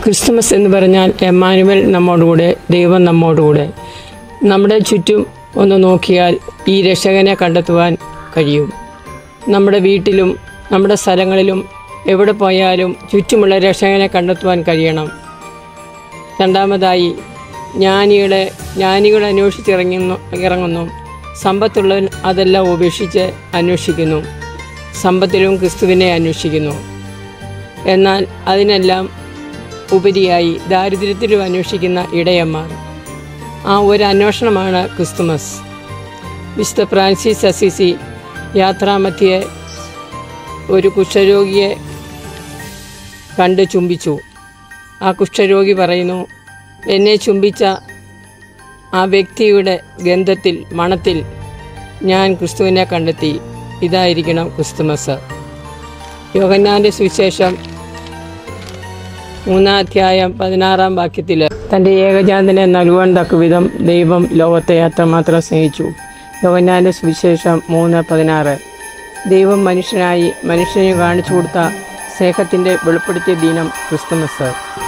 Christmas എന്ന് പറഞ്ഞാൽ Emmanuel നമ്മോടുകൂടെ ദൈവം നമ്മോടുകൂടെ നമ്മുടെ ചുറ്റും ഒന്ന് നോക്കിയാൽ ഈ രക്ഷകനെ കണ്ടെത്തുവാൻ കഴിയും നമ്മുടെ വീട്ടിലും നമ്മുടെ സ്ഥലങ്ങളിലും എവിടെ പോയാലും ചുറ്റുമുള്ള രക്ഷകനെ കണ്ടെത്തുവാൻ കഴിയണം രണ്ടാമതായി ജ്ഞാനികളെ ജ്ഞാനികൾ അന്വേഷിച്ചിറങ്ങുന്നു ഇറങ്ങുന്നു സമ്പത്തുള്ളവൻ അതെല്ലാം ഉപേക്ഷിച്ച് അന്വേഷിക്കുന്നു സമ്പത്തിലും ക്രിസ്തുവിനെ അന്വേഷിക്കുന്നു എന്നാൽ അതിനെല്ലാം ഉപരിയായി ദാരിദ്ര്യത്തിലും അന്വേഷിക്കുന്ന ഇടയന്മാർ ആ ഒരു അന്വേഷണമാണ് ക്രിസ്തുമസ് വിശുദ്ധ ഫ്രാൻസിസ് അസിസി യാത്രാമധ്യേ ഒരു കുഷ്ഠരോഗിയെ കണ്ട് ചുംബിച്ചു ആ കുഷ്ഠരോഗി പറയുന്നു എന്നെ ചുംബിച്ച ആ വ്യക്തിയുടെ ഗന്ധത്തിൽ മണത്തിൽ ഞാൻ ക്രിസ്തുവിനെ കണ്ടെത്തി ഇതായിരിക്കണം ക്രിസ്തുമസ് യോഹന്നാൻ്റെ സുവിശേഷം മൂന്നാം അധ്യായം പതിനാറാം വാക്യത്തിൽ തൻ്റെ ഏകജാതനെ നൽകുവാൻ തക്ക വിധം ദൈവം ലോകത്തെ അത്രമാത്രം സ്നേഹിച്ചു യോഹന്നാൻ്റെ സുവിശേഷം മൂന്ന് പതിനാറ് ദൈവം മനുഷ്യനായി മനുഷ്യന് കാണിച്ചു കൊടുത്ത സ്നേഹത്തിൻ്റെ വെളിപ്പെടുത്തിയ ദിനം ക്രിസ്തുമസ്